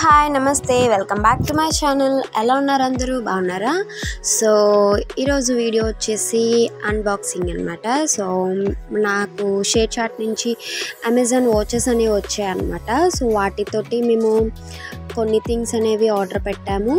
hi నమస్తే welcome back to my channel ఎలా ఉన్నారు అందరూ బాగున్నారా సో ఈరోజు వీడియో వచ్చేసి అన్బాక్సింగ్ అనమాట సో నాకు షేర్ చాట్ నుంచి అమెజాన్ వాచెస్ అనేవి వచ్చాయి అనమాట సో వాటితోటి మేము కొన్ని థింగ్స్ అనేవి ఆర్డర్ పెట్టాము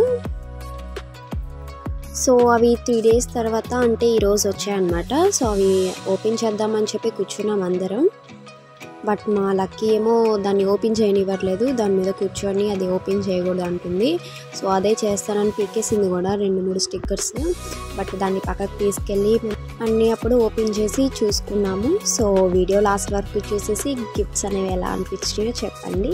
సో అవి త్రీ డేస్ తర్వాత అంటే ఈరోజు వచ్చాయన్నమాట సో అవి ఓపెన్ చేద్దామని చెప్పి కూర్చున్నాం అందరం బట్ మా లక్కీ ఏమో దాన్ని ఓపెన్ చేయనివ్వట్లేదు దాని మీద కూర్చొని అది ఓపెన్ చేయకూడదు అంటుంది సో అదే చేస్తానని పీకేసింది కూడా రెండు మూడు స్టిక్కర్స్ బట్ దాన్ని పక్కకు తీసుకెళ్ళి అన్నీ అప్పుడు ఓపెన్ చేసి చూసుకున్నాము సో వీడియో లాస్ట్ వరకు చూసేసి గిఫ్ట్స్ అనేవి ఎలా అనిపించినాయో చెప్పండి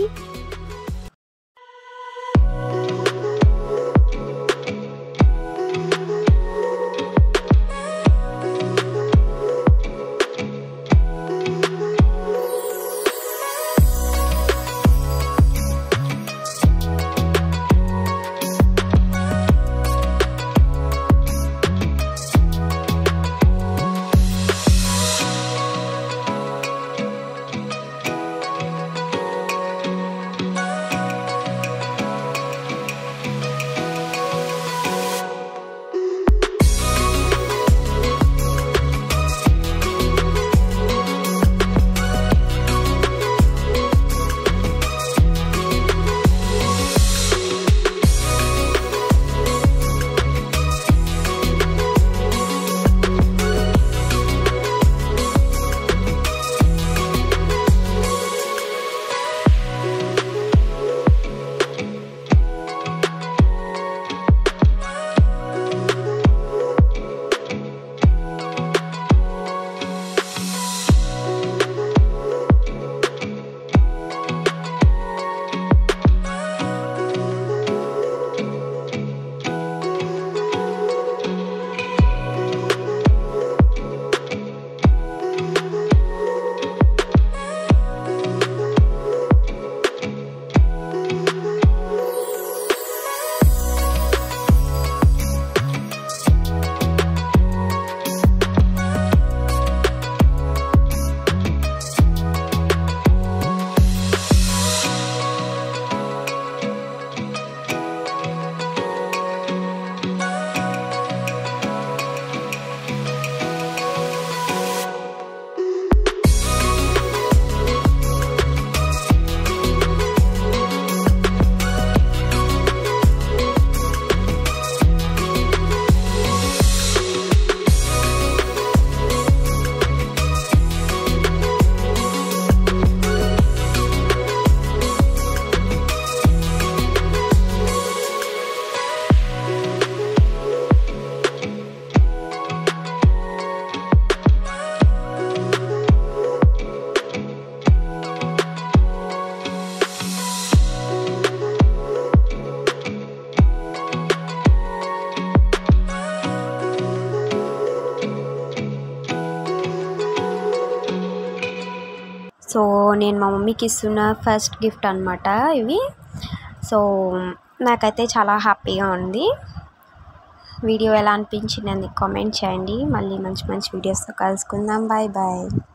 సో నేను మా మమ్మీకి ఇస్తున్న ఫస్ట్ గిఫ్ట్ అనమాట ఇవి సో నాకైతే చాలా హ్యాపీగా ఉంది వీడియో ఎలా అనిపించింది అని కామెంట్ చేయండి మళ్ళీ మంచి మంచి వీడియోస్తో కలుసుకుందాం బాయ్ బాయ్